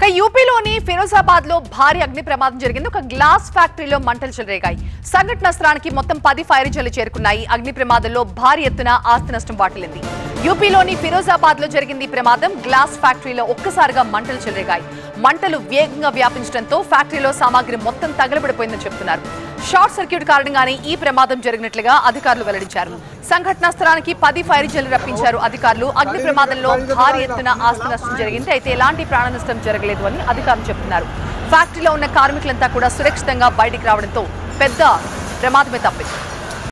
ఇక యూపీలోని ఫిరోజాబాద్ లో భారీ అగ్ని ప్రమాదం జరిగింది ఒక గ్లాస్ ఫ్యాక్టరీలో మంటలు చెలరేగాయి సంఘటన స్థలానికి మొత్తం పది ఫైర్ ఇంజన్లు చేరుకున్నాయి అగ్ని ప్రమాదంలో భారీ ఎత్తున ఆస్తి నష్టం వాటిల్లింది యూపీలోని ఫిరోజాబాద్ లో జరిగింది ఈ ప్రమాదం గ్లాస్ ఫ్యాక్టరీలో ఒక్కసారిగా మంటలు చెలరేగాయి మంటలు వేగంగా వ్యాపించడంతో ఫ్యాక్టరీలో సామాగ్రి మొత్తం తగలబడిపోయిందని చెప్తున్నారు షార్ట్ సర్క్యూట్ కారణంగానే ఈ ప్రమాదం జరిగినట్లుగా అధికారులు వెల్లడించారు సంఘటనా స్థలానికి పది ఫైర్ ఇంజన్లు రప్పించారు అధికారులు అగ్ని ప్రమాదంలో భారీ ఎత్తున ఆస్తి నష్టం జరిగింది అయితే ఎలాంటి ప్రాణ నష్టం జరగలేదు అని అధికారులు చెప్తున్నారు ఫ్యాక్టరీలో ఉన్న కార్మికులంతా కూడా సురక్షితంగా బయటికి రావడంతో పెద్ద ప్రమాదమే తప్పింది